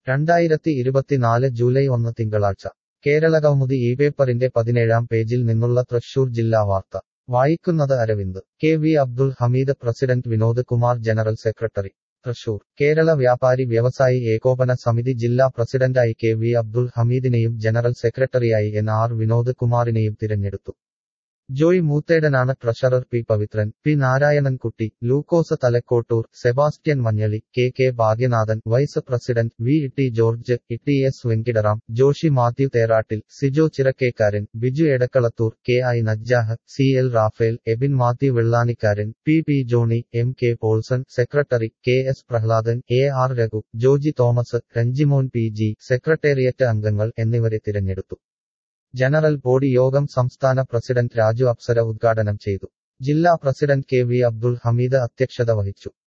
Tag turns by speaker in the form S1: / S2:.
S1: രണ്ടായിരത്തി ഇരുപത്തിനാല് ജൂലൈ ഒന്ന് തിങ്കളാഴ്ച കേരളകൗമുദി ഈ പേപ്പറിന്റെ പതിനേഴാം പേജിൽ നിന്നുള്ള തൃശൂർ ജില്ലാ വാർത്ത വായിക്കുന്നത് Aravind K V Abdul Hameed president Vinod Kumar general secretary Thrissur Kerala Vyapari Vyavasayi Ekopana Samithi ജില്ലാ പ്രസിഡന്റായി കെ വി അബ്ദുൾ ഹമീദിനെയും ജനറൽ സെക്രട്ടറിയായി എൻ ആർ വിനോദ് കുമാറിനെയും തിരഞ്ഞെടുത്തു ജോയ് മൂത്തേടനാണ് treasurer P Pavithran P Narayanankutty Lukose Thalakottoor Sebastian Manjali K K Bhagyanathan vice president V T George E S Venkitaram Joshi Mathew Therattil Sijo Chirakkekaran Biju Edakkalathur K I Najjah C L Raphael Ebin Mathew വെള്ളാനിക്കാരൻ P P Johnny M K Paulson secretary K S Prahladan A R Raghu Joji Thomas Ranjimon P G secretariat അംഗങ്ങൾ എന്നിവരെ തിരഞ്ഞെടുത്തു general body യോഗം സംസ്ഥാന president Raju Apsara ഉദ്ഘാടനം ചെയ്തു ജില്ലാ president K V Abdul Hameed അധ്യക്ഷത വഹിച്ചു